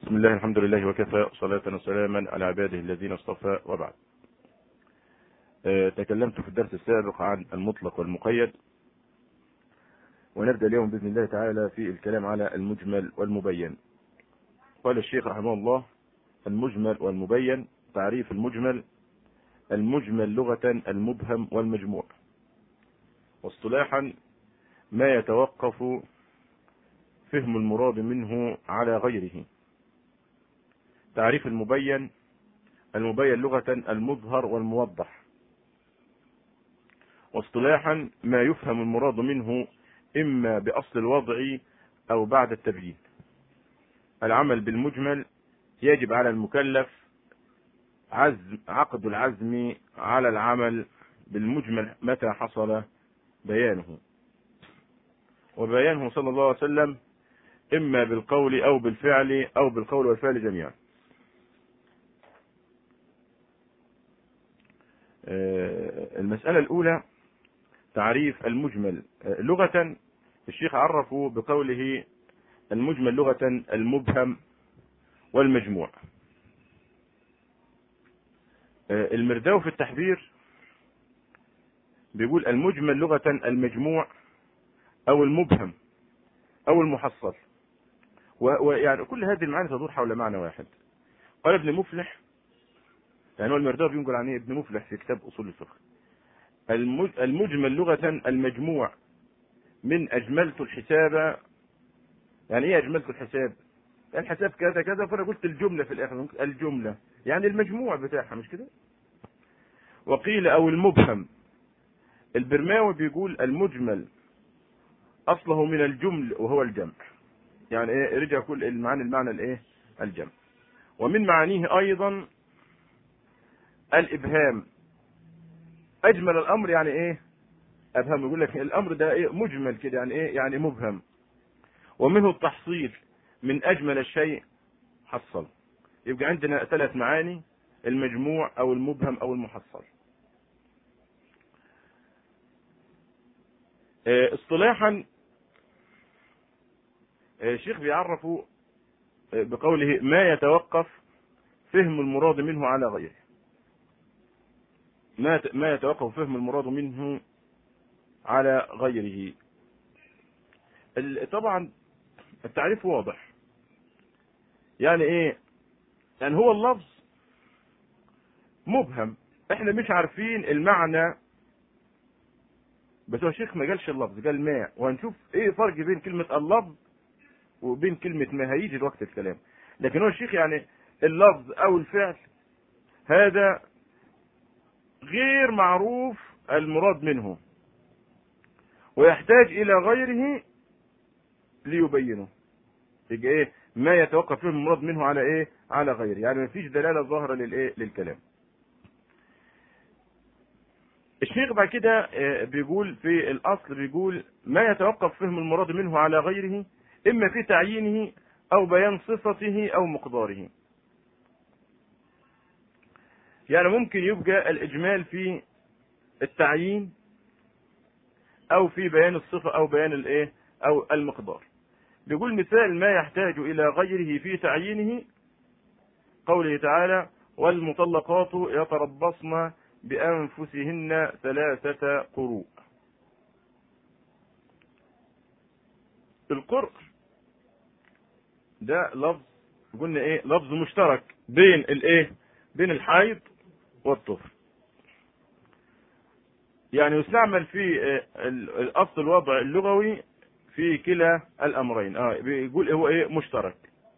بسم الله الحمد لله وكفى صلاة وسلاما على عباده الذين اصطفى وبعد تكلمت في الدرس السابق عن المطلق والمقيد ونبدأ اليوم بإذن الله تعالى في الكلام على المجمل والمبين قال الشيخ رحمه الله المجمل والمبين تعريف المجمل المجمل لغة المبهم والمجموع واصطلاحا ما يتوقف فهم المراد منه على غيره تعريف المبين المبين لغة المظهر والموضح واصطلاحا ما يفهم المراد منه إما بأصل الوضع أو بعد التبيين العمل بالمجمل يجب على المكلف عزم عقد العزم على العمل بالمجمل متى حصل بيانه وبيانه صلى الله عليه وسلم إما بالقول أو بالفعل أو بالقول والفعل جميعا المسألة الأولى تعريف المجمل لغة الشيخ عرفه بقوله المجمل لغة المبهم والمجموع المرداوي في التحبير بيقول المجمل لغة المجموع أو المبهم أو المحصل ويعني كل هذه المعاني تدور حول معنى واحد قال ابن مفلح يعني هو المرداوي بينقل عن ابن مفلح في كتاب أصول الفقه المجمل لغة المجموع من أجملت الحساب يعني إيه أجملت الحساب؟ الحساب كذا كذا فأنا قلت الجملة في الآخر الجملة يعني المجموع بتاعها مش كده؟ وقيل أو المبهم البرماوي بيقول المجمل أصله من الجمل وهو الجمع يعني إيه رجع كل المعاني المعنى الإيه؟ الجمع ومن معانيه أيضا الإبهام اجمل الامر يعني ايه ابهم يقول لك الامر ده ايه مجمل كده يعني ايه يعني مبهم ومنه التحصيل من اجمل الشيء حصل يبقى عندنا ثلاث معاني المجموع او المبهم او المحصل اصطلاحا الشيخ بيعرفه بقوله ما يتوقف فهم المراد منه على غيره ما ما يتوقف فهم المراد منه على غيره طبعا التعريف واضح يعني ايه يعني هو اللفظ مبهم احنا مش عارفين المعنى بس هو الشيخ ما قالش اللفظ قال ما وهنشوف ايه فرق بين كلمة اللفظ وبين كلمة ما هيجي وقت الكلام لكن هو الشيخ يعني اللفظ او الفعل هذا غير معروف المراد منه ويحتاج الى غيره ليبينه يبقى ايه ما يتوقف فيه المراد منه على ايه على غيره يعني ما فيش دلاله ظاهره للايه للكلام الشيخ بعد كده بيقول في الاصل بيقول ما يتوقف فهم المراد منه على غيره اما في تعيينه او بيان صفته او مقداره يعني ممكن يبقى الإجمال في التعيين أو في بيان الصفة أو بيان الإيه أو المقدار بيقول مثال ما يحتاج إلى غيره في تعيينه قوله تعالى والمطلقات يتربصن بأنفسهن ثلاثة قروء القرء ده لفظ قلنا ايه لفظ مشترك بين الايه بين الحيض والطهر يعني يستعمل في الاصل الوضع اللغوي في كلا الامرين اه بيقول هو ايه مشترك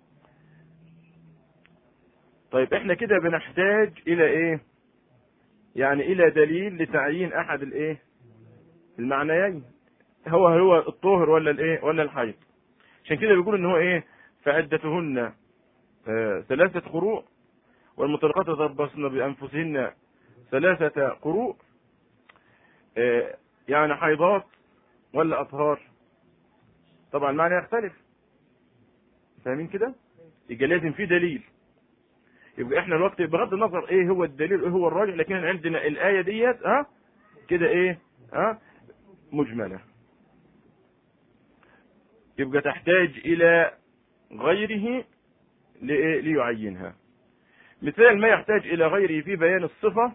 طيب احنا كده بنحتاج الى ايه يعني الى دليل لتعيين احد الايه المعنيين هو هو الطهر ولا الايه ولا الحيض عشان كده بيقول ان هو ايه فعدتهن آه ثلاثة قروء والمطلقات يتربصن بأنفسهن ثلاثة قروء آه يعني حيضات ولا أطهار طبعا المعنى يختلف فاهمين كده يبقى لازم في دليل يبقى احنا الوقت بغض النظر ايه هو الدليل ايه هو الراجع لكن عندنا الآية ديت ها كده ايه ها مجملة يبقى تحتاج الى غيره لإيه؟ ليعينها مثال ما يحتاج إلى غيره في بيان الصفة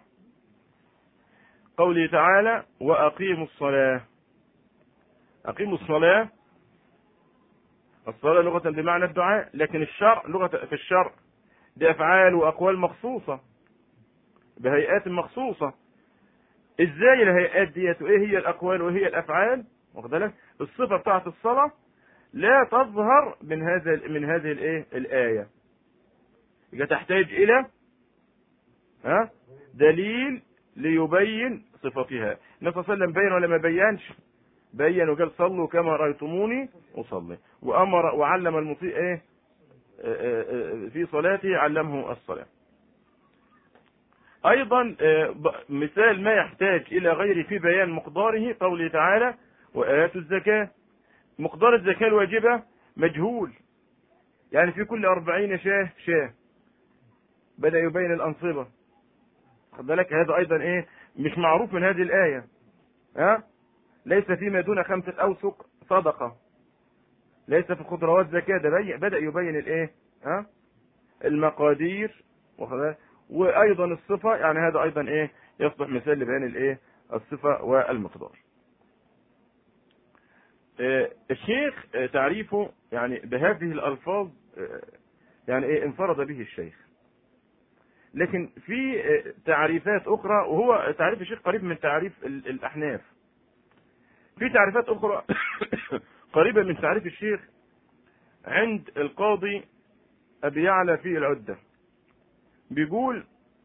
قوله تعالى وأقيموا الصلاة أقيموا الصلاة الصلاة لغة بمعنى الدعاء لكن الشرع لغة في الشرع دي أفعال وأقوال مخصوصة بهيئات مخصوصة ازاي الهيئات ديت وايه هي الاقوال وهي الافعال واخد بالك الصفه بتاعت الصلاه لا تظهر من هذا من هذه الايه الايه يبقى تحتاج الى ها دليل ليبين صفتها النبي صلى الله عليه وسلم بين ولا ما بينش بين وقال صلوا كما رايتموني اصلي وامر وعلم المطيع ايه في صلاته علمه الصلاه ايضا مثال ما يحتاج الى غير في بيان مقداره قوله تعالى وآتوا الزكاة مقدار الزكاة الواجبة مجهول يعني في كل أربعين شاه شاه بدأ يبين الأنصبة خد بالك هذا أيضا إيه مش معروف من هذه الآية ها ليس فيما دون خمسة أوسق صدقة ليس في الخضروات زكاة ده بدأ يبين الإيه ها المقادير وايضا الصفه يعني هذا ايضا ايه يصبح مثال لبيان الايه الصفه والمقدار الشيخ تعريفه يعني بهذه الالفاظ يعني ايه انفرد به الشيخ لكن في تعريفات اخرى وهو تعريف الشيخ قريب من تعريف الاحناف في تعريفات اخرى قريبه من تعريف الشيخ عند القاضي ابي يعلى في العده بيقول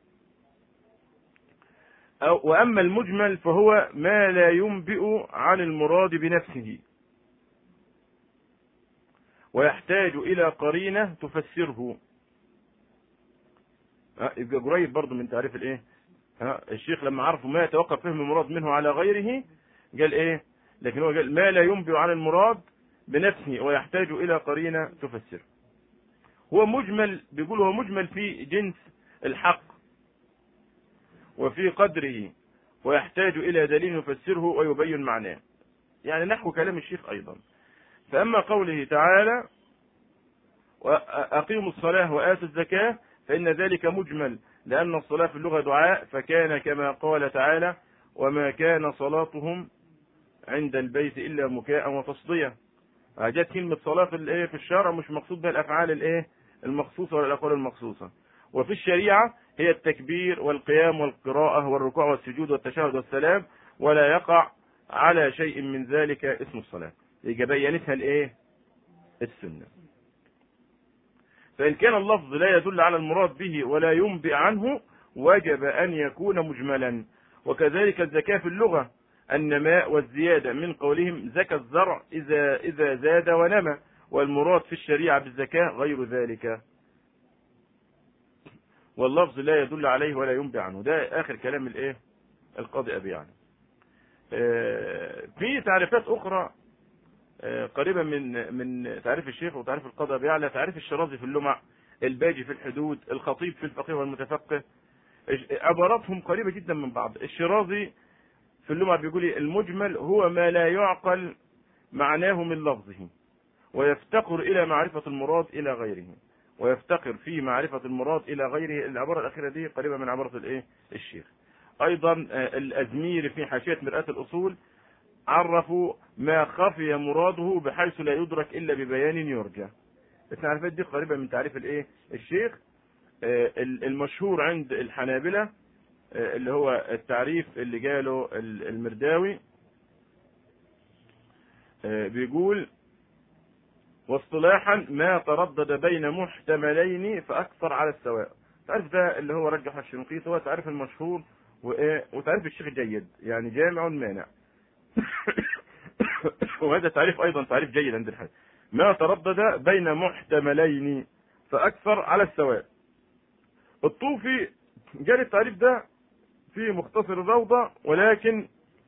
أو وأما المجمل فهو ما لا ينبئ عن المراد بنفسه ويحتاج إلى قرينة تفسره يبقى قريب برضه من تعريف الايه ها الشيخ لما عرفوا ما يتوقف فهم المراد منه على غيره قال ايه لكن هو قال ما لا ينبئ عن المراد بنفسه ويحتاج الى قرينه تفسره هو مجمل بيقول هو مجمل في جنس الحق وفي قدره ويحتاج إلى دليل يفسره ويبين معناه يعني نحو كلام الشيخ أيضا فأما قوله تعالى أقيموا الصلاة وآتوا الزكاة فإن ذلك مجمل لأن الصلاة في اللغة دعاء فكان كما قال تعالى وما كان صلاتهم عند البيت إلا مكاء وتصدية جت كلمة صلاة في الايه في الشرع مش مقصود بها الأفعال الايه المخصوصة ولا الأقوال المخصوصة وفي الشريعة هي التكبير والقيام والقراءة والركوع والسجود والتشهد والسلام ولا يقع على شيء من ذلك اسم الصلاة يجي بينتها الايه السنة فإن كان اللفظ لا يدل على المراد به ولا ينبئ عنه وجب أن يكون مجملا وكذلك الزكاة في اللغة النماء والزيادة من قولهم زكى الزرع إذا إذا زاد ونمى والمراد في الشريعة بالزكاة غير ذلك واللفظ لا يدل عليه ولا ينبئ عنه ده آخر كلام الإيه القاضي أبي يعني في تعريفات أخرى قريبة من من تعريف الشيخ وتعريف القاضي أبي يعلى تعريف الشرازي في اللمع الباجي في الحدود الخطيب في الفقيه والمتفقه عباراتهم قريبة جدا من بعض الشرازي في اللمع بيقول المجمل هو ما لا يعقل معناه من لفظه ويفتقر إلى معرفة المراد إلى غيره ويفتقر في معرفة المراد إلى غيره العبارة الأخيرة دي قريبة من عبارة الإيه الشيخ أيضا الأزمير في حاشية مرآة الأصول عرفوا ما خفي مراده بحيث لا يدرك إلا ببيان يرجى التعريفات دي قريبة من تعريف الإيه الشيخ المشهور عند الحنابلة اللي هو التعريف اللي جاله المرداوي بيقول واصطلاحا ما تردد بين محتملين فاكثر على السواء تعرف ده اللي هو رجح الشنقيط هو تعريف المشهور وايه وتعريف الشيخ جيد يعني جامع مانع وهذا تعريف ايضا تعريف جيد عند الحد ما تردد بين محتملين فاكثر على السواء الطوفي جال التعريف ده في مختصر الروضه ولكن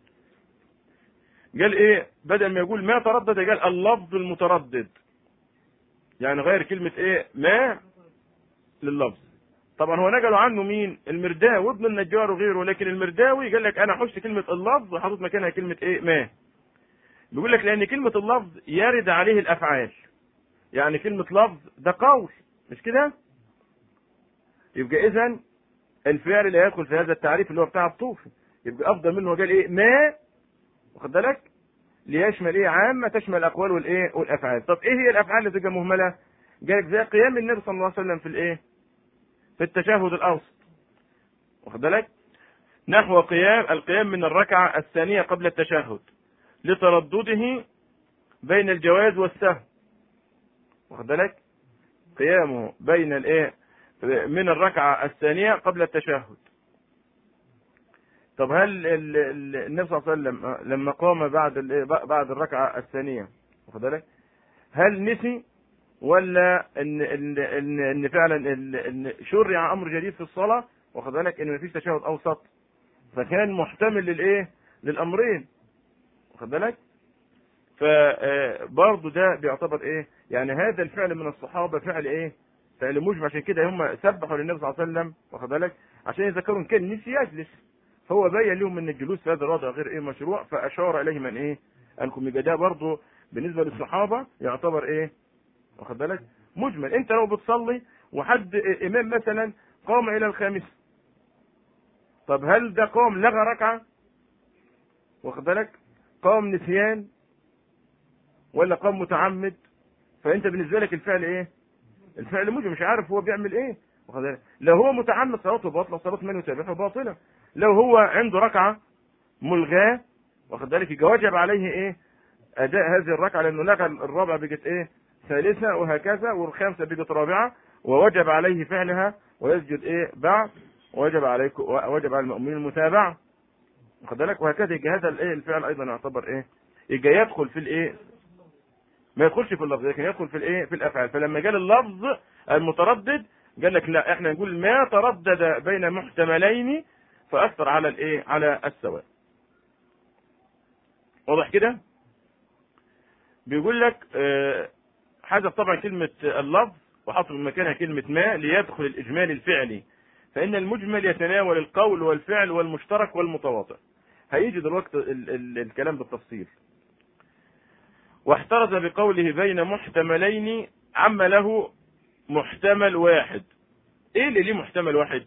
قال ايه بدل ما يقول ما تردد قال اللفظ المتردد يعني غير كلمة ايه ما لللفظ طبعا هو نقلوا عنه مين المرداوي وابن النجار وغيره لكن المرداوي قال لك انا حشت كلمة اللفظ وحطيت مكانها كلمة ايه ما بيقول لك لان كلمة اللفظ يرد عليه الافعال يعني كلمة لفظ ده قول مش كده يبقى اذا الفعل لا يدخل في هذا التعريف اللي هو بتاع الطوفي يبقى افضل منه قال ايه ما واخد بالك ليشمل ايه عامه تشمل الاقوال والايه والافعال طب ايه هي الافعال اللي تبقى مهمله جالك زي قيام النبي صلى الله عليه وسلم في الايه في التشهد الاوسط واخد بالك نحو قيام القيام من الركعه الثانيه قبل التشهد لتردده بين الجواز والسهو واخد بالك قيامه بين الايه من الركعه الثانيه قبل التشهد طب هل النبي صلى الله عليه وسلم لما قام بعد بعد الركعه الثانيه واخد بالك هل نسي ولا ان ان ان, إن فعلا ان شرع امر جديد في الصلاه واخد بالك ان مفيش تشهد اوسط فكان محتمل للايه للامرين واخد بالك فبرضه ده بيعتبر ايه يعني هذا الفعل من الصحابه فعل ايه فعل مجمع عشان كده هم سبحوا للنبي صلى الله عليه وسلم واخد بالك عشان يذكروا ان كان نسي يجلس هو بين لهم ان الجلوس في هذا الوضع غير ايه مشروع فاشار اليهم ان ايه انكم يبقى ده برضه بالنسبه للصحابه يعتبر ايه واخد بالك مجمل انت لو بتصلي وحد امام مثلا قام الى الخامسه طب هل ده قام لغى ركعه واخد بالك قام نسيان ولا قام متعمد فانت بالنسبه لك الفعل ايه الفعل مجمل مش عارف هو بيعمل ايه واخد بالك لو هو متعمد صلاته باطله صلاه من يتابعه باطله لو هو عنده ركعه ملغاه واخد بالك يبقى وجب عليه ايه اداء هذه الركعه لانه لغى الرابعه بقت ايه ثالثه وهكذا والخامسه بقت رابعه ووجب عليه فعلها ويسجد ايه بعد وجب عليك وجب على المؤمنين المتابعه واخد بالك وهكذا يبقى هذا الايه الفعل ايضا يعتبر ايه يبقى يدخل في الايه ما يدخلش في اللفظ لكن يدخل في الايه في الافعال فلما جاء اللفظ المتردد قال لك لا احنا نقول ما تردد بين محتملين فاثر على الايه على السواء واضح كده بيقول لك اه حذف طبعا كلمة اللفظ وحط من مكانها كلمة ما ليدخل الإجمال الفعلي فإن المجمل يتناول القول والفعل والمشترك والمتواطئ هيجي دلوقتي ال ال الكلام بالتفصيل واحترز بقوله بين محتملين عم له محتمل واحد ايه اللي ليه محتمل واحد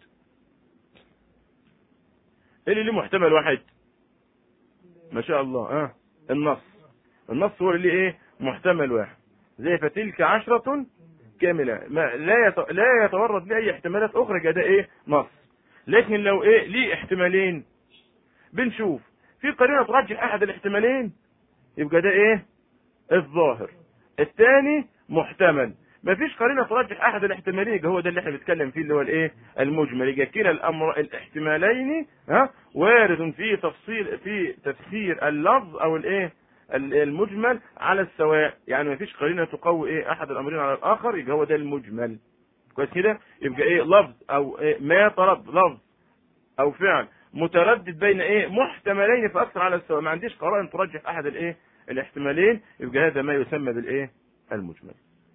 ايه اللي ليه محتمل واحد ما شاء الله اه النص النص هو اللي ليه ايه محتمل واحد زي فتلك عشرة كاملة ما لا يت... لا يتورد لأي احتمالات أخرى ده إيه نص لكن لو إيه ليه احتمالين بنشوف في قرينة ترجح أحد الاحتمالين يبقى ده إيه الظاهر الثاني محتمل ما فيش قرينة ترجح أحد الاحتمالين يبقى هو ده اللي احنا بنتكلم فيه اللي هو الإيه المجمل يبقى كلا الأمر الاحتمالين ها وارد في تفصيل في تفسير اللفظ أو الإيه المجمل على السواء يعني ما فيش قرينه تقوي ايه احد الامرين على الاخر يبقى هو ده المجمل كويس كده يبقى ايه لفظ او إيه ما ترد لفظ او فعل متردد بين ايه محتملين فاكثر على السواء ما عنديش قرائن ترجح احد الايه الاحتمالين يبقى هذا ما يسمى بالايه المجمل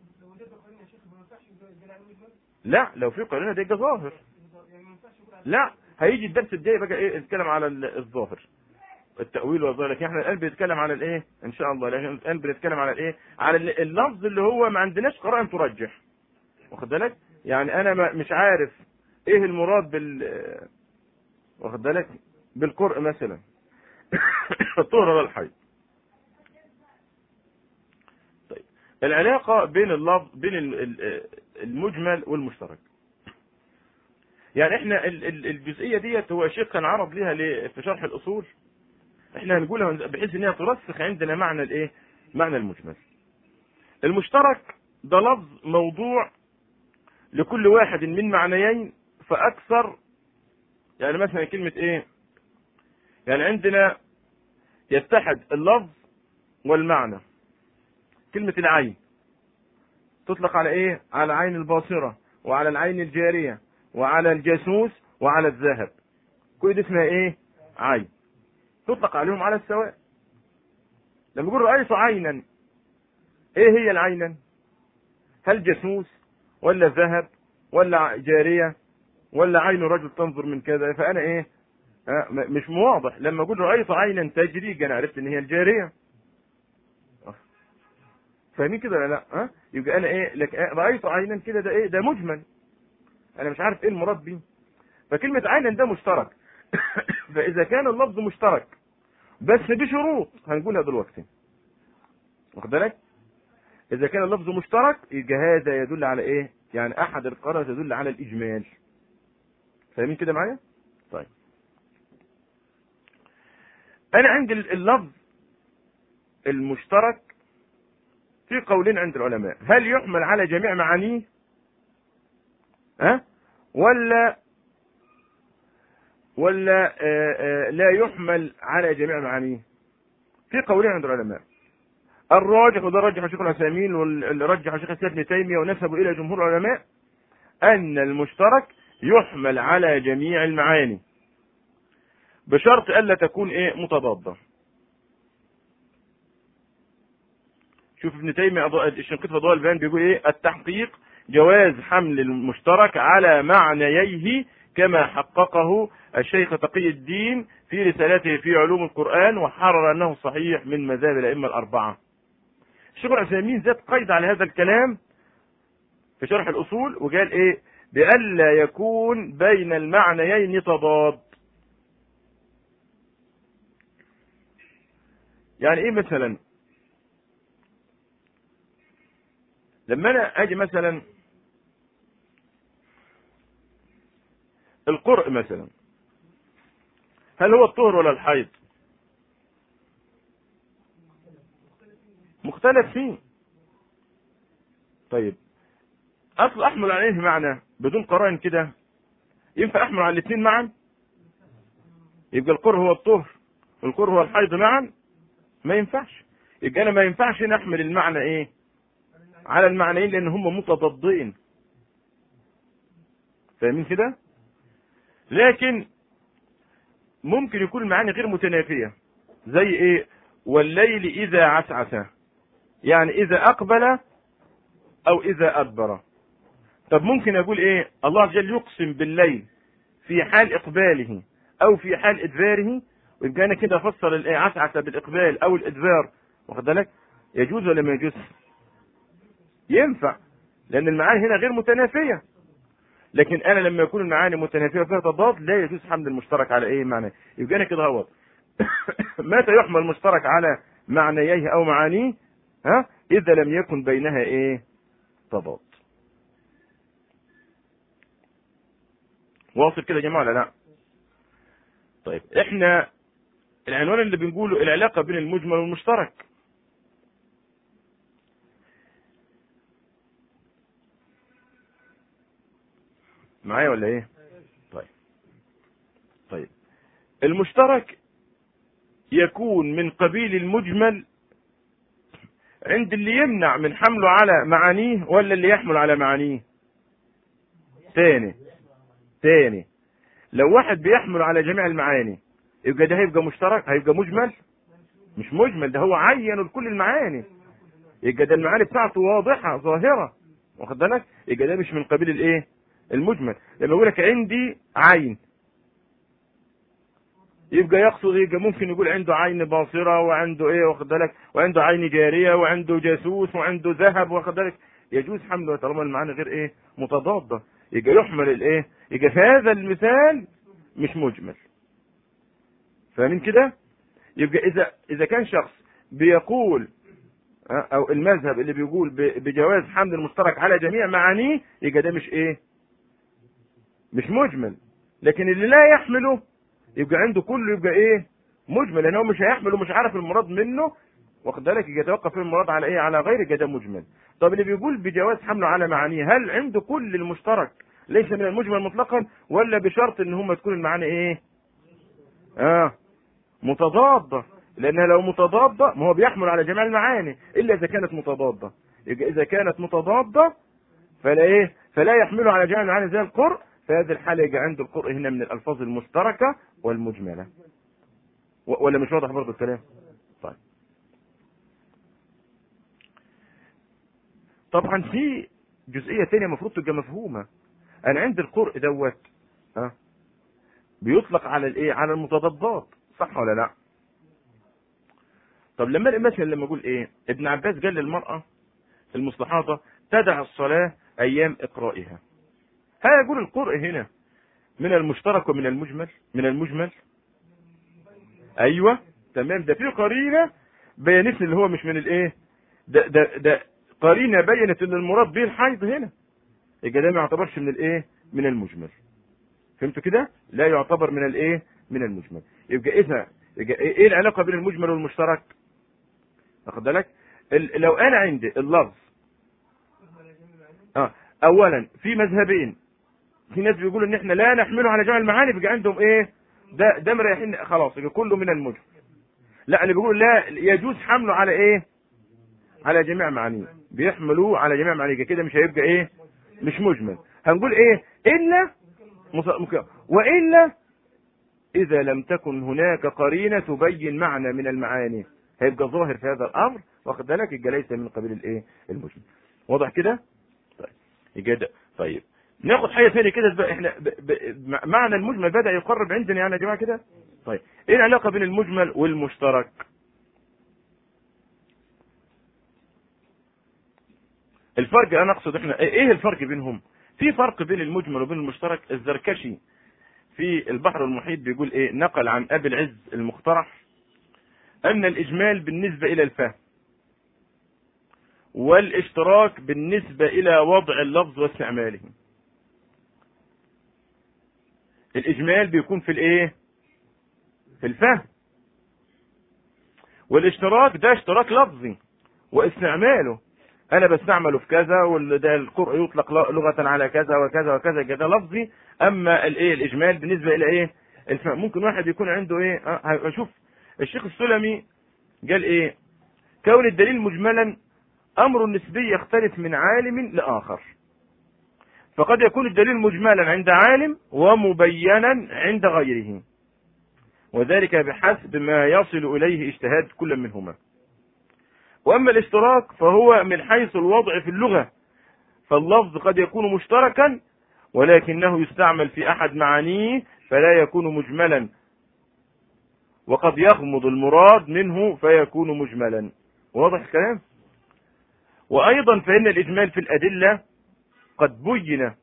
لا لو في قرينه ده يبقى ظاهر لا هيجي الدرس الجاي بقى ايه نتكلم على الظاهر التأويل والظاهر لكن احنا الآن بنتكلم على الايه ان شاء الله لكن الآن بنتكلم على الايه على اللفظ اللي هو ما عندناش قرائن ترجح واخد بالك يعني انا ما مش عارف ايه المراد بال واخد بالك بالقرء مثلا الطهر ولا الحيض طيب العلاقة بين اللفظ بين المجمل والمشترك يعني احنا الجزئية ديت هو شيخ كان عرض ليها في شرح الاصول احنا هنقولها بحيث ان هي ترسخ عندنا معنى الايه معنى المجمل المشترك ده لفظ موضوع لكل واحد من معنيين فاكثر يعني مثلا كلمة ايه يعني عندنا يتحد اللفظ والمعنى كلمة العين تطلق على ايه على عين الباصرة وعلى العين الجارية وعلى الجاسوس وعلى الذهب كل دي اسمها ايه عين تطلق عليهم على السواء لما يقول رأيت عينا ايه هي العينا هل جاسوس ولا ذهب ولا جارية ولا عين رجل تنظر من كذا فانا ايه آه مش واضح لما اقول رأيت عينا تجري انا عرفت ان هي الجارية فاهمين كده ولا لا ها يبقى انا ايه لك إيه؟ رايت عينا كده ده ايه ده مجمل انا مش عارف ايه المراد بيه فكلمه عينا ده مشترك فاذا كان اللفظ مشترك بس بشروط هنقولها دلوقتي واخد بالك اذا كان اللفظ مشترك يبقى هذا يدل على ايه يعني احد القرائن تدل على الاجمال فاهمين كده معايا طيب انا عندي اللفظ المشترك في قولين عند العلماء هل يحمل على جميع معانيه ها ولا ولا آآ آآ لا يحمل على جميع معانيه في قولين عند العلماء الراجح وده رجح شيخ العثيمين واللي رجح شيخ الاسلام ابن تيميه ونسبوا الى جمهور العلماء ان المشترك يحمل على جميع المعاني بشرط الا تكون ايه متضاده شوف ابن تيميه الشنقيط في ضوء البيان بيقول ايه التحقيق جواز حمل المشترك على معنييه كما حققه الشيخ تقي الدين في رسالته في علوم القرآن وحرر أنه صحيح من مذاهب الأئمة الأربعة الشيخ العثيمين زاد قيد على هذا الكلام في شرح الأصول وقال إيه بألا يكون بين المعنيين تضاد يعني إيه مثلا لما أنا أجي مثلا القرء مثلا هل هو الطهر ولا الحيض مختلف فيه طيب اصل احمل عليه معنى بدون قرائن كده ينفع احمل على الاثنين معا يبقى القر هو الطهر والقر هو الحيض معا ما ينفعش يبقى انا ما ينفعش نحمل المعنى ايه على المعنيين لان هم متضادين فاهمين كده لكن ممكن يكون المعاني غير متنافية زي ايه والليل اذا عسعس يعني اذا اقبل او اذا ادبر طب ممكن اقول ايه الله عز وجل يقسم بالليل في حال اقباله او في حال ادباره ويبقى انا كده افسر الايه عسعس بالاقبال او الادبار واخد بالك يجوز ولا ما يجوز ينفع لان المعاني هنا غير متنافيه لكن انا لما يكون المعاني متنافيه فيها تضاد لا يجوز حمل المشترك على ايه معنى يبقى انا كده هوت متى يحمل المشترك على معنييه او معانيه ها اذا لم يكن بينها ايه تضاد واصل كده يا جماعه ولا لا طيب احنا العنوان اللي بنقوله العلاقه بين المجمل والمشترك معايا ولا ايه طيب طيب المشترك يكون من قبيل المجمل عند اللي يمنع من حمله على معانيه ولا اللي يحمل على معانيه تاني تاني لو واحد بيحمل على جميع المعاني يبقى ده هيبقى مشترك هيبقى مجمل مش مجمل ده هو عين لكل المعاني يبقى ده المعاني بتاعته واضحه ظاهره واخد بالك يبقى ده مش من قبيل الايه المجمل لما يقول لك عندي عين يبقى يقصد يبقى ممكن يقول عنده عين باصرة وعنده ايه واخد بالك وعنده عين جارية وعنده جاسوس وعنده ذهب واخد بالك يجوز حمله طالما المعاني غير ايه متضادة يبقى يحمل الايه يبقى في هذا المثال مش مجمل فاهمين كده يبقى اذا اذا كان شخص بيقول او المذهب اللي بيقول بجواز حمل المشترك على جميع معانيه يبقى ده مش ايه مش مجمل لكن اللي لا يحمله يبقى عنده كله يبقى ايه مجمل لان هو مش هيحمله مش عارف المراد منه واخد بالك يتوقف المراد على ايه على غير كده مجمل طب اللي بيقول بجواز حمله على معانيه هل عنده كل المشترك ليس من المجمل مطلقا ولا بشرط ان هم تكون المعاني ايه اه متضاده لانها لو متضاده ما هو بيحمل على جميع المعاني الا اذا كانت متضاده يبقى اذا كانت متضاده فلا ايه فلا يحمله على جميع المعاني زي القرء في هذه الحالة يجي عند القرء هنا من الألفاظ المشتركة والمجملة ولا مش واضح برضه الكلام طيب طبعا في جزئية تانية المفروض تبقى مفهومة أنا عند القرء دوت ها بيطلق على الايه على المتضادات صح ولا لا طب لما مثلا لما اقول ايه ابن عباس قال للمرأة المصلحاطة تدع الصلاة أيام إقرائها هل يقول القرء هنا من المشترك ومن المجمل من المجمل أيوة تمام ده في قرينة بينت اللي هو مش من الايه ده ده ده قرينة بينت ان المراد به الحيض هنا يبقى ده ما يعتبرش من الايه من المجمل فهمتوا كده لا يعتبر من الايه من المجمل يبقى اذا يبقى ايه العلاقه بين المجمل والمشترك واخد بالك لو انا عندي اللفظ اه اولا في مذهبين في ناس بيقولوا ان احنا لا نحمله على جمع المعاني بيبقى عندهم ايه ده ده مريحين خلاص يبقى كله من المجمل لا اللي بيقولوا لا يجوز حمله على ايه على جميع معانيه بيحملوه على جميع معانيه كده مش هيبقى ايه مش مجمل هنقول ايه الا والا اذا لم تكن هناك قرينه تبين معنى من المعاني هيبقى ظاهر في هذا الامر واخد بالك يبقى ليس من قبيل الايه المجمل واضح كده طيب يبقى طيب ناخد حاجه ثانيه كده بقى احنا ب... ب... معنى المجمل بدا يقرب عندنا يعني يا جماعه كده طيب ايه العلاقه بين المجمل والمشترك الفرق انا اقصد احنا ايه الفرق بينهم في فرق بين المجمل وبين المشترك الزركشي في البحر المحيط بيقول ايه نقل عن ابي العز المخترع ان الاجمال بالنسبه الى الفهم والاشتراك بالنسبه الى وضع اللفظ واستعماله الاجمال بيكون في الايه في الفهم والاشتراك ده اشتراك لفظي واستعماله انا بستعمله في كذا وده القرء يطلق لغه على كذا وكذا وكذا كده لفظي اما الايه الاجمال بالنسبه الى ايه الفهم ممكن واحد يكون عنده ايه اه شوف الشيخ السلمي قال ايه كون الدليل مجملا امر نسبي يختلف من عالم لاخر فقد يكون الدليل مجملا عند عالم ومبينا عند غيره وذلك بحسب ما يصل اليه اجتهاد كل منهما واما الاشتراك فهو من حيث الوضع في اللغه فاللفظ قد يكون مشتركا ولكنه يستعمل في احد معانيه فلا يكون مجملا وقد يغمض المراد منه فيكون مجملا واضح الكلام وايضا فان الاجمال في الادله قد بين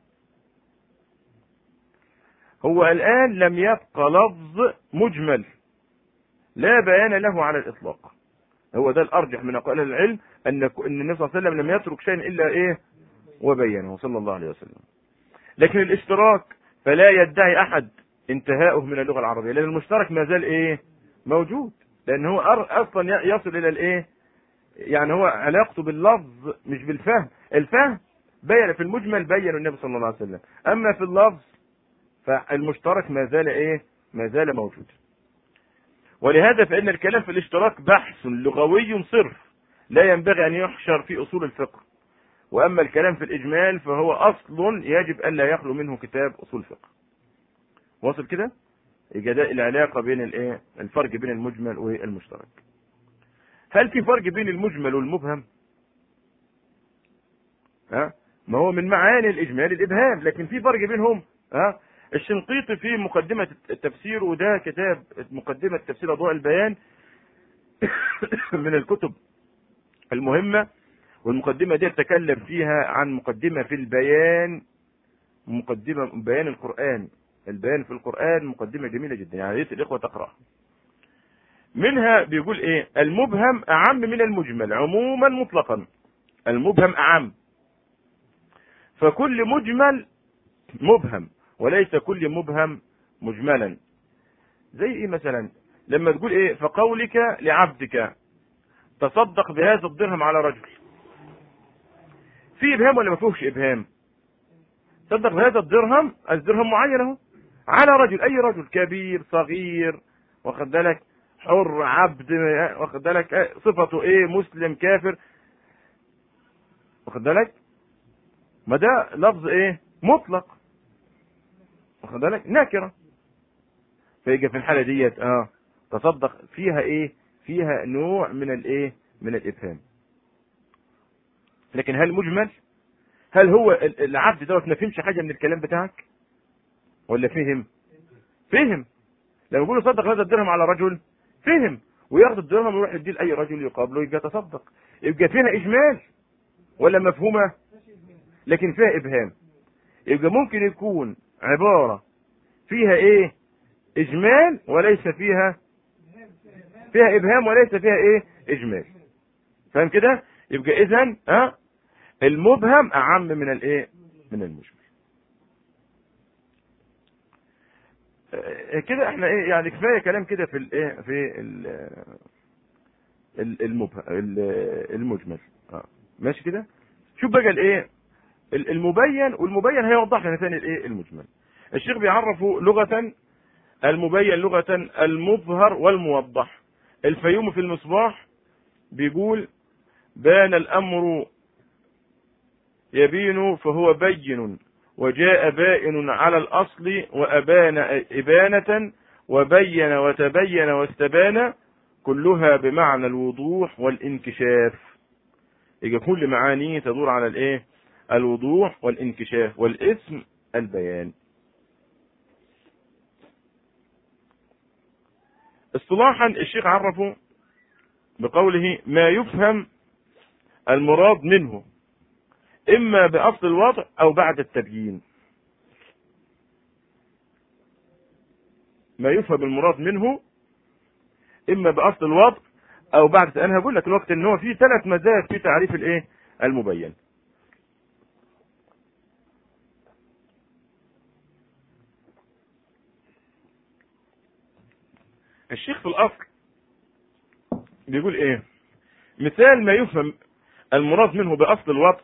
هو الان لم يبقى لفظ مجمل لا بيان له على الاطلاق هو ده الارجح من اقوال العلم ان ان النبي صلى الله عليه وسلم لم يترك شيئا الا ايه وبينه صلى الله عليه وسلم لكن الاشتراك فلا يدعي احد انتهاؤه من اللغه العربيه لان المشترك ما زال ايه موجود لان هو اصلا يصل الى الايه يعني هو علاقته باللفظ مش بالفهم الفهم بين في المجمل بين النبي صلى الله عليه وسلم اما في اللفظ فالمشترك ما زال ايه ما زال موجود ولهذا فان الكلام في الاشتراك بحث لغوي صرف لا ينبغي ان يحشر في اصول الفقه واما الكلام في الاجمال فهو اصل يجب ان لا يخلو منه كتاب اصول الفقه واصل كده يبقى ده العلاقه بين الايه الفرق بين المجمل والمشترك هل في فرق بين المجمل والمبهم ها ما هو من معاني الاجمال الابهام لكن في فرق بينهم ها الشنقيطي في مقدمة التفسير وده كتاب مقدمة تفسير أضواء البيان من الكتب المهمة والمقدمة دي تكلم فيها عن مقدمة في البيان مقدمة بيان القرآن البيان في القرآن مقدمة جميلة جدا يعني ريت الإخوة تقرأ منها بيقول إيه المبهم أعم من المجمل عموما مطلقا المبهم أعم فكل مجمل مبهم وليس كل مبهم مجملا زي ايه مثلا لما تقول ايه فقولك لعبدك تصدق بهذا الدرهم على رجل في ابهام ولا ما فيهوش ابهام تصدق بهذا الدرهم الدرهم معين اهو على رجل اي رجل كبير صغير واخد بالك حر عبد واخد بالك صفته ايه مسلم كافر واخد بالك ما ده لفظ ايه مطلق واخد بالك نكره فيجي في الحاله ديت اه تصدق فيها ايه فيها نوع من الايه من الابهام لكن هل مجمل هل هو العبد دوت ما فهمش حاجه من الكلام بتاعك ولا فهم فهم لما يقول صدق هذا الدرهم على رجل فهم وياخد الدرهم ويروح يديه لاي رجل يقابله يبقى تصدق يبقى فينا اجمال ولا مفهومة لكن فيها إبهام يبقى ممكن يكون عبارة فيها إيه إجمال وليس فيها فيها إبهام وليس فيها إيه إجمال فاهم كده يبقى إذا ها المبهم أعم من الإيه من المجمل كده احنا ايه يعني كفايه كلام كده في الايه في المبهم المجمل اه ماشي كده شوف بقى الايه المبين والمبين هيوضح لنا ثاني الايه المجمل الشيخ بيعرفه لغه المبين لغه المظهر والموضح الفيوم في المصباح بيقول بان الامر يبين فهو بين وجاء بائن على الأصل وأبان إبانة وبين وتبين واستبان كلها بمعنى الوضوح والانكشاف يبقى كل معانيه تدور على الايه الوضوح والانكشاف والاسم البيان اصطلاحا الشيخ عرفه بقوله ما يفهم المراد منه اما باصل الوضع او بعد التبيين ما يفهم المراد منه اما باصل الوضع او بعد انا هقول لك الوقت ان هو في ثلاث مزايا في تعريف الايه المبين الشيخ في الاصل بيقول ايه مثال ما يفهم المراد منه باصل الوضع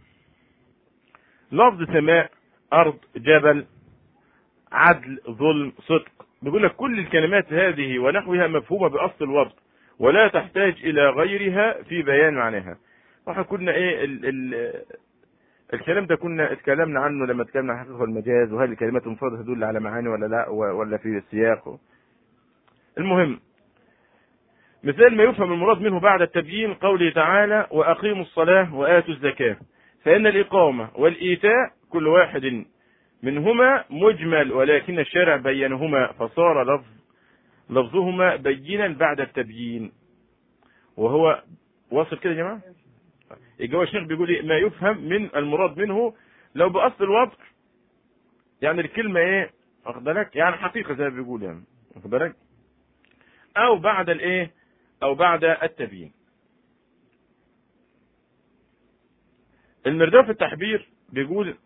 لفظ سماء ارض جبل عدل ظلم صدق بيقول لك كل الكلمات هذه ونحوها مفهومه باصل الوضع ولا تحتاج الى غيرها في بيان معناها واحنا كنا ايه ال ال الكلام ده كنا اتكلمنا عنه لما اتكلمنا عن حقيقه المجاز وهل الكلمات المفردة تدل على معاني ولا لا ولا في السياق المهم مثال ما يفهم المراد منه بعد التبيين قوله تعالى واقيموا الصلاه واتوا الزكاه فإن الإقامة والإيتاء كل واحد منهما مجمل ولكن الشارع بينهما فصار لفظ لفظهما بينا بعد التبيين وهو واصل كده يا جماعة يبقى الشيخ بيقول إيه ما يفهم من المراد منه لو بأصل الوضع يعني الكلمة ايه واخد بالك يعني حقيقة زي ما بيقول يعني واخد بالك او بعد الايه او بعد التبيين المرداف التحبير بيقول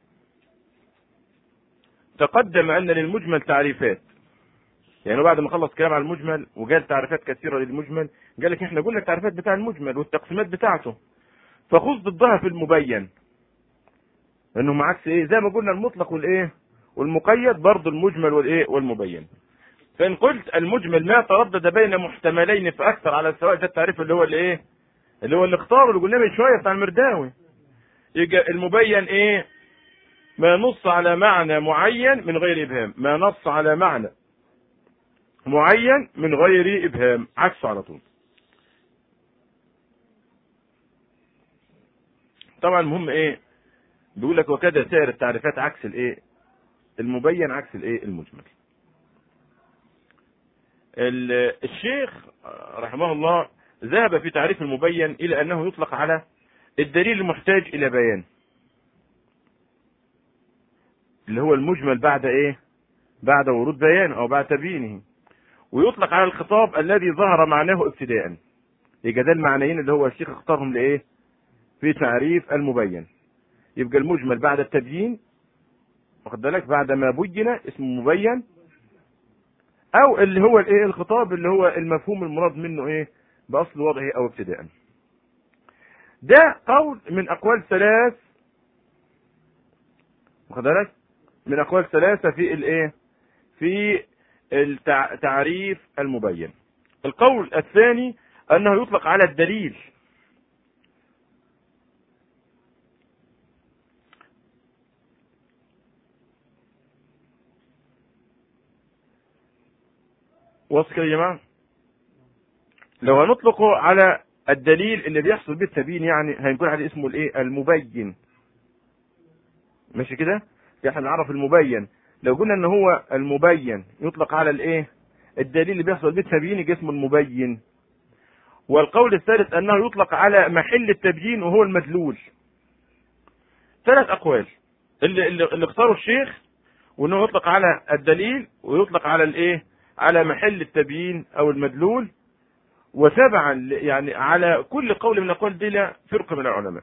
تقدم ان للمجمل تعريفات يعني بعد ما خلص كلام على المجمل وقال تعريفات كثيره للمجمل قال لك احنا قلنا التعريفات بتاع المجمل والتقسيمات بتاعته فخذ ضدها في المبين انه عكس ايه زي ما قلنا المطلق والايه والمقيد برضه المجمل والايه والمبين فان قلت المجمل ما تردد بين محتملين فاكثر على سواء ده التعريف اللي هو الايه اللي هو اللي اختاره اللي قلناه من شويه بتاع المرداوي يبقى المبين ايه ما نص على معنى معين من غير ابهام ما نص على معنى معين من غير ابهام عكسه على طول طبعا المهم ايه بيقول لك وكذا سائر التعريفات عكس الايه المبين عكس الايه المجمل الشيخ رحمه الله ذهب في تعريف المبين الى انه يطلق على الدليل المحتاج الى بيان اللي هو المجمل بعد ايه بعد ورود بيان او بعد تبيينه ويطلق على الخطاب الذي ظهر معناه ابتداء يبقى ده المعنيين اللي هو الشيخ اختارهم لايه في تعريف المبين يبقى المجمل بعد التبيين واخد بالك بعد ما بين اسمه مبين او اللي هو الايه الخطاب اللي هو المفهوم المراد منه ايه باصل وضعه او ابتداء ده قول من اقوال ثلاث واخد بالك من اقوال ثلاثه في الايه في التعريف المبين القول الثاني انه يطلق على الدليل واضح كده يا جماعه لو هنطلقه على الدليل اللي بيحصل به التبيين يعني هيكون عليه اسمه الايه المبين ماشي كده احنا نعرف المبين لو قلنا ان هو المبين يطلق على الايه الدليل اللي بيحصل به التبيين يجي اسمه المبين والقول الثالث انه يطلق على محل التبيين وهو المدلول ثلاث اقوال اللي اللي, اللي اختاره الشيخ وانه يطلق على الدليل ويطلق على الايه على محل التبيين او المدلول وتبعا يعني على كل قول من الاقوال دي لا فرقه من العلماء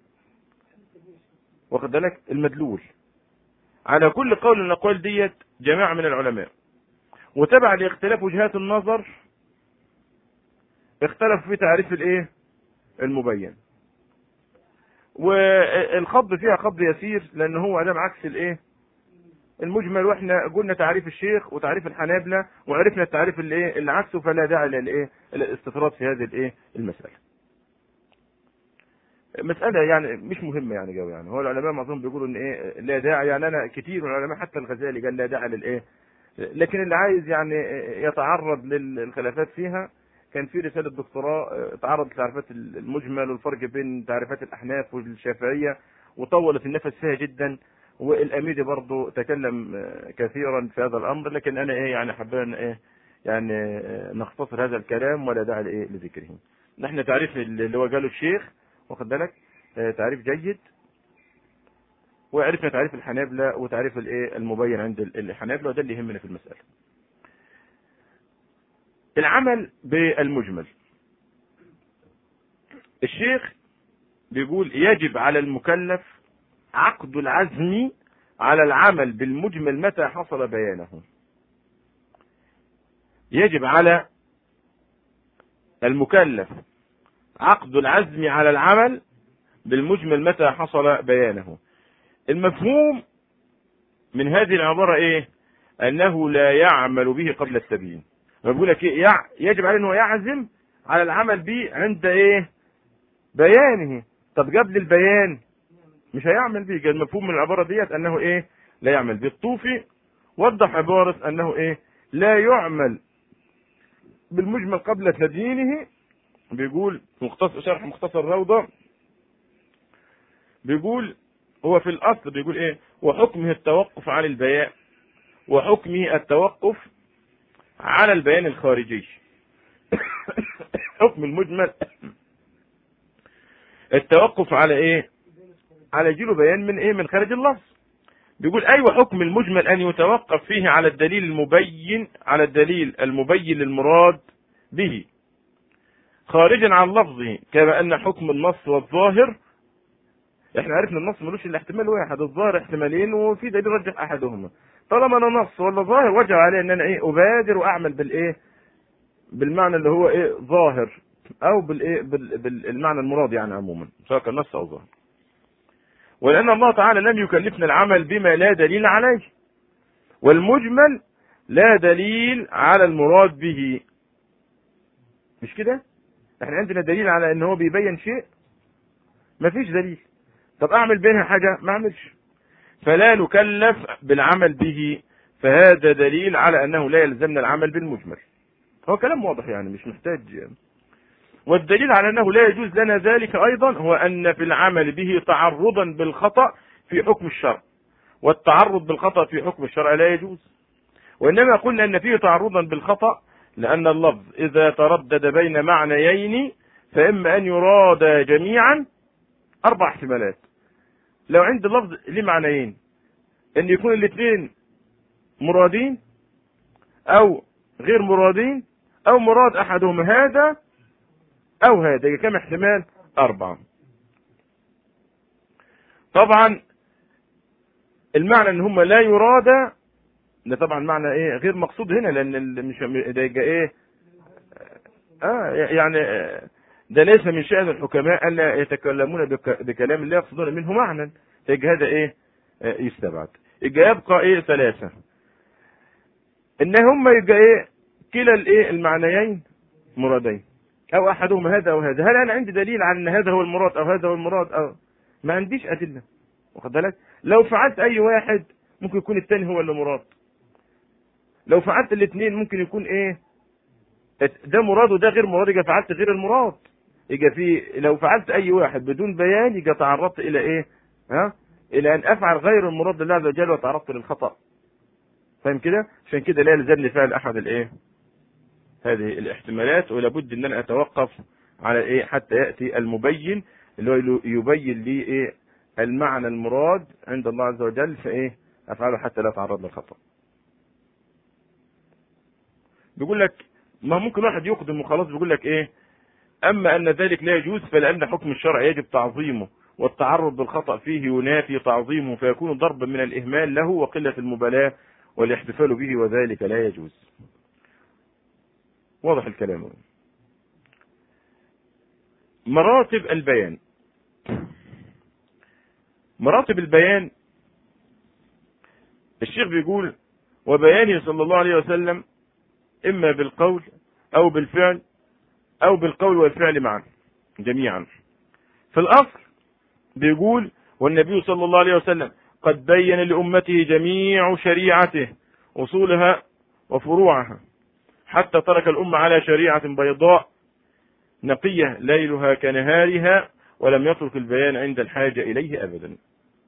واخد بالك المدلول على كل قول من الاقوال ديت جماعه من العلماء وتبع لاختلاف وجهات النظر اختلف في تعريف الايه المبين والخض فيها خض يسير لان هو ادام عكس الايه المجمل واحنا قلنا تعريف الشيخ وتعريف الحنابلة وعرفنا التعريف اللي ايه اللي عكسه فلا داعي للايه الاستطراد في هذه الايه المسألة. مسألة يعني مش مهمة يعني قوي يعني هو العلماء معظمهم بيقولوا ان ايه لا داعي يعني انا كتير من العلماء حتى الغزالي قال لا داعي للايه لكن اللي عايز يعني يتعرض للخلافات فيها كان في رسالة دكتوراه تعرض لتعريفات المجمل والفرق بين تعريفات الأحناف والشافعية وطولت النفس فيها جدا والأميدي برضه تكلم كثيرا في هذا الأمر لكن أنا إيه يعني حبينا إيه يعني نختصر هذا الكلام ولا داعي لإيه لذكره. نحن تعريف اللي هو قاله الشيخ واخد بالك تعريف جيد وعرفنا تعريف الحنابلة وتعريف الايه المبين عند الحنابلة وده اللي يهمنا في المسألة. العمل بالمجمل. الشيخ بيقول يجب على المكلف عقد العزم على العمل بالمجمل متى حصل بيانه. يجب على المكلف عقد العزم على العمل بالمجمل متى حصل بيانه. المفهوم من هذه العبارة ايه انه لا يعمل به قبل التبيين بقول لك إيه؟ يجب عليه انه يعزم على العمل به عند ايه بيانه طب قبل البيان مش هيعمل به المفهوم من العبارة ديت انه ايه لا يعمل به الطوفي وضح عبارة انه ايه لا يعمل بالمجمل قبل تبيينه بيقول مختصر شرح مختصر الروضة بيقول هو في الاصل بيقول ايه وحكمه التوقف عن البيان وحكمه التوقف على البيان الخارجي حكم المجمل التوقف على ايه على جيله بيان من ايه من خارج اللفظ بيقول ايوه حكم المجمل ان يتوقف فيه على الدليل المبين على الدليل المبين للمراد به خارجا عن لفظه كما ان حكم النص والظاهر احنا عرفنا النص ملوش الا احتمال واحد الظاهر احتمالين وفي دليل رجح احدهما طالما انا نص ولا ظاهر وجب علي ان انا ايه ابادر واعمل بالايه بالمعنى اللي هو ايه ظاهر او بالايه بال... بالمعنى المراد يعني عموما سواء كان نص او ظاهر ولان الله تعالى لم يكلفنا العمل بما لا دليل عليه والمجمل لا دليل على المراد به مش كده احنا عندنا دليل على ان هو بيبين شيء مفيش دليل طب اعمل بينها حاجه ما اعملش فلا نكلف بالعمل به فهذا دليل على انه لا يلزمنا العمل بالمجمل هو كلام واضح يعني مش محتاج والدليل على انه لا يجوز لنا ذلك ايضا هو ان في العمل به تعرضا بالخطا في حكم الشرع والتعرض بالخطا في حكم الشرع لا يجوز وانما قلنا ان فيه تعرضا بالخطا لان اللفظ اذا تردد بين معنيين فاما ان يراد جميعا اربع احتمالات لو عند اللفظ ليه معنيين ان يكون الاثنين مرادين او غير مرادين او مراد احدهم هذا او هذا كم احتمال اربعة طبعا المعنى ان هم لا يراد ده طبعا معنى ايه غير مقصود هنا لان مش ده يبقى ايه اه يعني ده ليس من شأن الحكماء ألا يتكلمون بكلام الله يقصدون منه معنى يبقى هذا إيه يستبعد يبقى يبقى إيه ثلاثة إن هم يبقى إيه كلا الإيه المعنيين مرادين أو أحدهما هذا أو هذا هل أنا عندي دليل على أن هذا هو المراد أو هذا هو المراد أو ما عنديش أدلة واخد بالك لو فعلت أي واحد ممكن يكون الثاني هو اللي مراد لو فعلت الاثنين ممكن يكون إيه ده مراد وده غير مراد يبقى فعلت غير المراد يبقى في لو فعلت اي واحد بدون بيان يبقى تعرضت الى ايه ها الى ان افعل غير المراد لله عز وجل وتعرضت للخطا فاهم كده عشان كده لا يلزمني فعل احد الايه هذه الاحتمالات ولابد ان انا اتوقف على ايه حتى ياتي المبين اللي هو يبين لي ايه المعنى المراد عند الله عز وجل فايه افعله حتى لا اتعرض للخطأ بيقول لك ما ممكن واحد يقدم وخلاص بيقول لك ايه اما ان ذلك لا يجوز فلان حكم الشرع يجب تعظيمه والتعرض بالخطأ فيه ينافي تعظيمه فيكون ضربا من الاهمال له وقلة المبالاة والاحتفال به وذلك لا يجوز واضح الكلام مراتب البيان مراتب البيان الشيخ بيقول وبيانه صلى الله عليه وسلم اما بالقول او بالفعل او بالقول والفعل معا جميعا في الاصل بيقول والنبي صلى الله عليه وسلم قد بين لامته جميع شريعته اصولها وفروعها حتى ترك الامه على شريعه بيضاء نقيه ليلها كنهارها ولم يترك البيان عند الحاجه اليه ابدا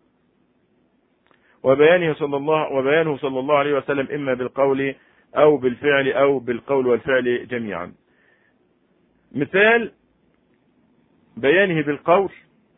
وبيانه صلى الله وبيانه صلى الله عليه وسلم اما بالقول او بالفعل او بالقول والفعل جميعا مثال بيانه بالقول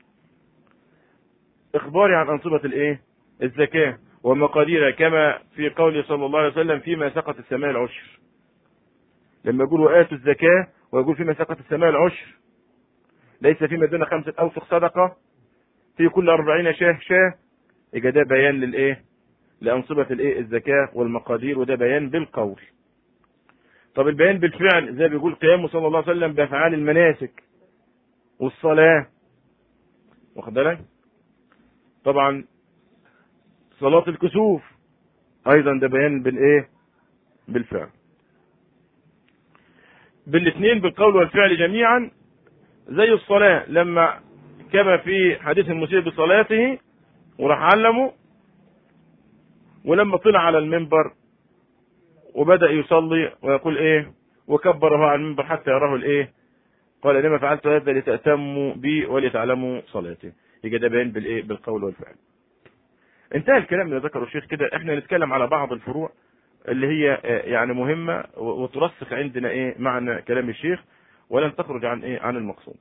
اخباري عن انصبة الايه الزكاة ومقاديرها كما في قوله صلى الله عليه وسلم فيما سقط السماء العشر لما يقولوا آتوا الزكاة ويقول فيما سقط السماء العشر ليس فيما دون خمسة أوسق صدقة في كل أربعين شاه شاه يبقى ده بيان للإيه لأنصبة الإيه الزكاة والمقادير وده بيان بالقول طب البيان بالفعل زي بيقول قيامه صلى الله عليه وسلم بأفعال المناسك والصلاة واخد بالك طبعا صلاة الكسوف أيضا ده بيان بالإيه بالفعل بالاثنين بالقول والفعل جميعا زي الصلاة لما كما في حديث المسيء بصلاته وراح علمه ولما طلع على المنبر وبدأ يصلي ويقول ايه وكبر هو على المنبر حتى يراه الايه قال لما فعلت هذا لتأتموا بي ولتعلموا صلاتي يجي ده بيان بالايه بالقول والفعل انتهى الكلام اللي ذكره الشيخ كده احنا نتكلم على بعض الفروع اللي هي يعني مهمة وترسخ عندنا ايه معنى كلام الشيخ ولن تخرج عن ايه عن المقصود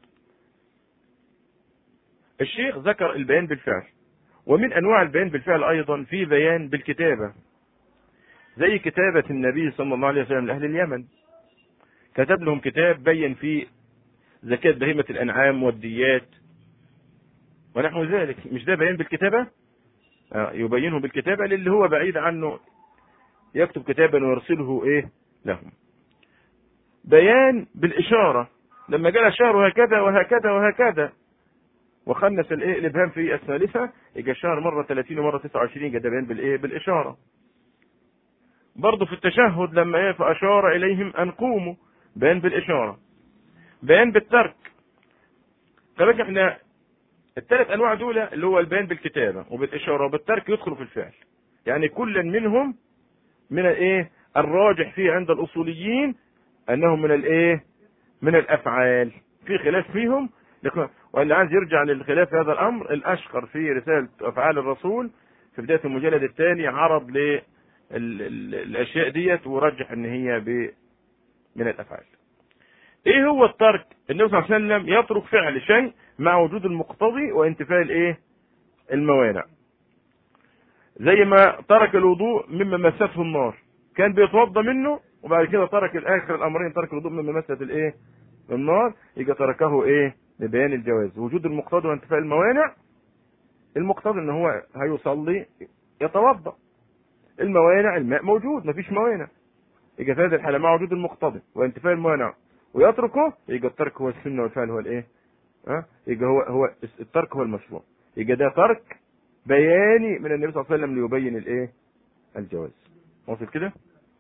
الشيخ ذكر البيان بالفعل ومن انواع البيان بالفعل ايضا في بيان بالكتابة زي كتابة النبي صلى الله عليه وسلم لأهل اليمن كتب لهم كتاب بين فيه زكاة بهيمة الأنعام والديات ونحو ذلك مش ده بيان بالكتابة يبينه بالكتابة للي هو بعيد عنه يكتب كتابا ويرسله ايه لهم بيان بالإشارة لما جاء الشهر هكذا وهكذا وهكذا وخنس الايه الابهام في الثالثة يجي الشهر مرة 30 ومرة 29 يجي ده بيان بالايه بالإشارة برضه في التشهد لما ايه فأشار إليهم أن قوموا بيان بالإشارة بيان بالترك طب احنا الثلاث انواع دول اللي هو البيان بالكتابة وبالإشارة وبالترك يدخلوا في الفعل يعني كل منهم من الايه الراجح فيه عند الاصوليين انه من الايه من الافعال في خلاف فيهم واللي عايز يرجع للخلاف في هذا الامر الاشقر في رسالة افعال الرسول في بداية المجلد الثاني عرض للاشياء ديت ورجح ان هي ب من الافعال ايه هو الترك النبي صلى الله عليه وسلم يترك فعل شيء مع وجود المقتضي وانتفاء الايه الموانع زي ما ترك الوضوء مما مسته النار كان بيتوضى منه وبعد كده ترك الاخر الامرين ترك الوضوء مما مست الايه النار يبقى تركه ايه لبيان الجواز وجود المقتضى وانتفاء الموانع المقتضى ان هو هيصلي يتوضا الموانع الماء موجود مفيش موانع يبقى في هذه الحاله مع وجود المقتضى وانتفاء الموانع ويتركه يبقى الترك هو السنه والفعل هو الايه ها يبقى هو هو الترك هو المشروع يبقى ده ترك بياني من النبي صلى الله عليه وسلم ليبين الايه الجواز واصل كده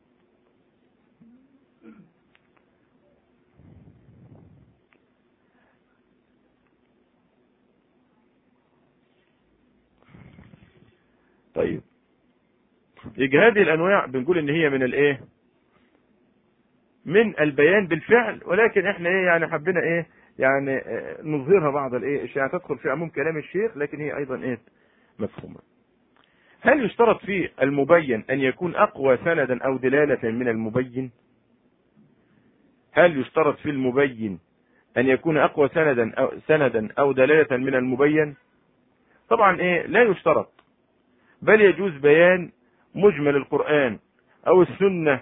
طيب يجي هذه الانواع بنقول ان هي من الايه من البيان بالفعل ولكن احنا ايه يعني حبينا ايه يعني نظهرها بعض الايه اشياء تدخل في عموم كلام الشيخ لكن هي ايضا ايه مفهومة هل يشترط في المبين ان يكون اقوى سندا او دلالة من المبين هل يشترط في المبين ان يكون اقوى سندا او سندا او دلالة من المبين طبعا ايه لا يشترط بل يجوز بيان مجمل القرآن او السنة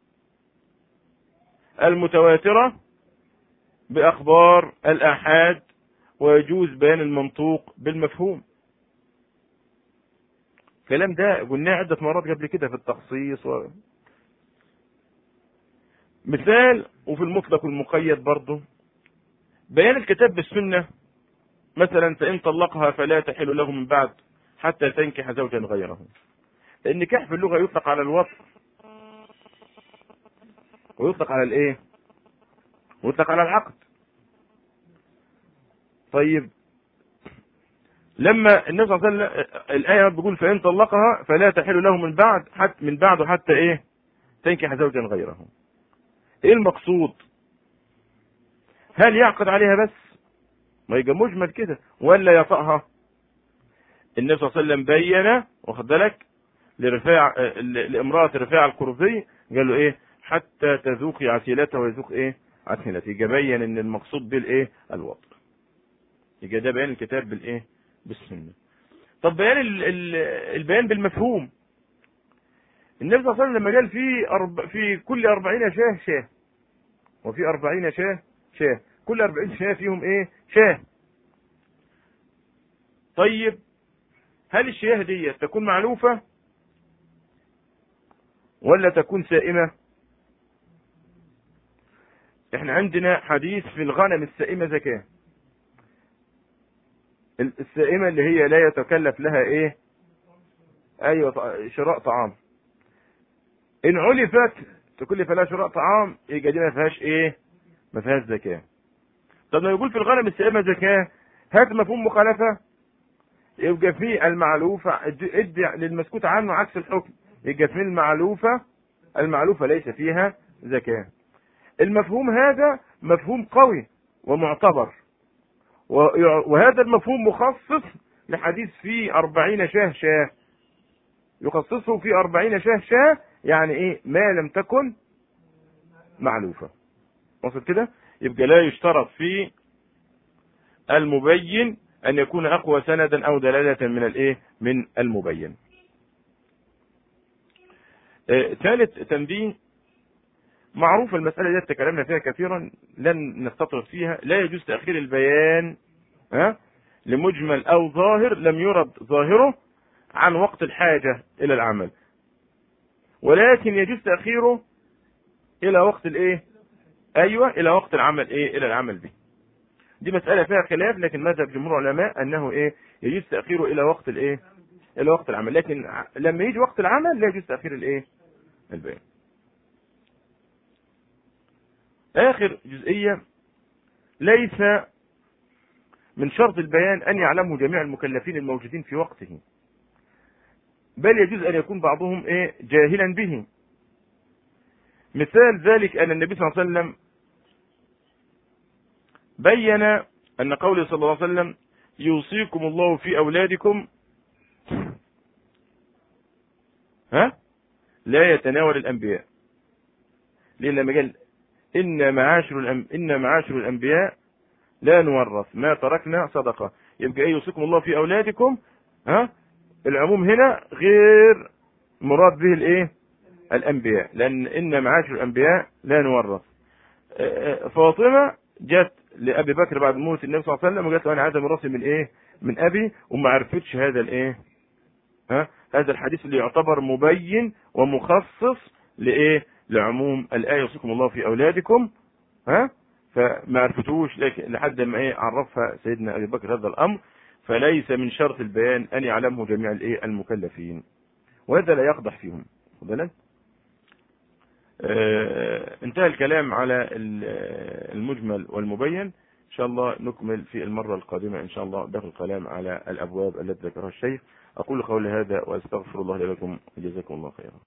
المتواترة باخبار الاحاد ويجوز بيان المنطوق بالمفهوم الكلام ده قلناه عدة مرات قبل كده في التخصيص و... مثال وفي المطلق والمقيد برضه بيان الكتاب بالسنة مثلا فإن طلقها فلا تحل له من بعد حتى تنكح زوجا غيره النكاح في اللغة يطلق على الوطن ويطلق على الايه ويطلق على العقد طيب لما النبي صلى الله عليه وسلم الآية بيقول فإن طلقها فلا تحل له من بعد حتى من بعده حتى إيه تنكح زوجا غيره إيه المقصود هل يعقد عليها بس ما يبقى مجمل كده ولا يطأها النبي صلى الله عليه وسلم بين واخد بالك لرفاع لامرأة رفاع القرظي قال له ايه حتى تذوقي عسيلته ويذوق ايه عسيلته يبقى بين ان المقصود بالايه الوضع يبقى ده بيان الكتاب بالايه بالسنه طب بيان ال ال البيان بالمفهوم النبي صلى الله عليه وسلم لما قال في أرب... في كل أربعين شاه شاه وفي أربعين شاه شاه كل أربعين شاه فيهم إيه شاه طيب هل الشياه دي تكون معلوفة ولا تكون سائمة احنا عندنا حديث في الغنم السائمة زكاة السائمة اللي هي لا يتكلف لها ايه ايوه شراء طعام ان علفت تكلف لها شراء طعام يبقى دي ما فيهاش ايه ما فيهاش زكاة طب لو يقول في الغنم السائمة زكاة هات مفهوم مخالفة يبقى في المعلوفة ادي للمسكوت عنه عكس الحكم يبقى في المعلوفة المعلوفة ليس فيها زكاة المفهوم هذا مفهوم قوي ومعتبر وهذا المفهوم مخصص لحديث في أربعين شاه شاه يخصصه في أربعين شاه شاه يعني ايه ما لم تكن معلوفة وصل كده يبقى لا يشترط في المبين ان يكون اقوى سندا او دلالة من الايه من المبين آه ثالث تنبيه معروف المسألة دي تكلمنا فيها كثيرا لن نستطرد فيها لا يجوز تأخير البيان ها لمجمل أو ظاهر لم يرد ظاهره عن وقت الحاجة إلى العمل ولكن يجوز تأخيره إلى وقت الإيه أيوة إلى وقت العمل إيه إلى العمل به دي مسألة فيها خلاف لكن مذهب جمهور العلماء أنه إيه يجوز تأخيره إلى وقت الإيه إلى وقت العمل لكن لما يجي وقت العمل لا يجوز تأخير الإيه البيان آخر جزئية ليس من شرط البيان أن يعلمه جميع المكلفين الموجودين في وقته بل يجوز أن يكون بعضهم إيه جاهلا به مثال ذلك أن النبي صلى الله عليه وسلم بين أن قوله صلى الله عليه وسلم يوصيكم الله في أولادكم ها لا يتناول الأنبياء لأن لما قال إن معاشر الأم... إن معاشر الأنبياء لا نورث ما تركنا صدقة يبقى إيه يوصيكم الله في أولادكم ها العموم هنا غير مراد به الإيه الأنبياء لأن إن معاشر الأنبياء لا نورث فاطمة جت لأبي بكر بعد موت النبي صلى الله عليه وسلم وقالت له أنا عايزة ميراثي من إيه من أبي وما عرفتش هذا الإيه ها هذا الحديث اللي يعتبر مبين ومخصص لإيه لعموم الآية يوصيكم الله في أولادكم ها فما عرفتوش لكن لحد ما ايه عرفها سيدنا ابي بكر هذا الامر فليس من شرط البيان ان يعلمه جميع الايه المكلفين وهذا لا يقدح فيهم خد بالك آه انتهى الكلام على المجمل والمبين ان شاء الله نكمل في المرة القادمة ان شاء الله باقي الكلام على الابواب التي ذكرها الشيخ اقول قولي هذا واستغفر الله لكم وجزاكم الله خيرا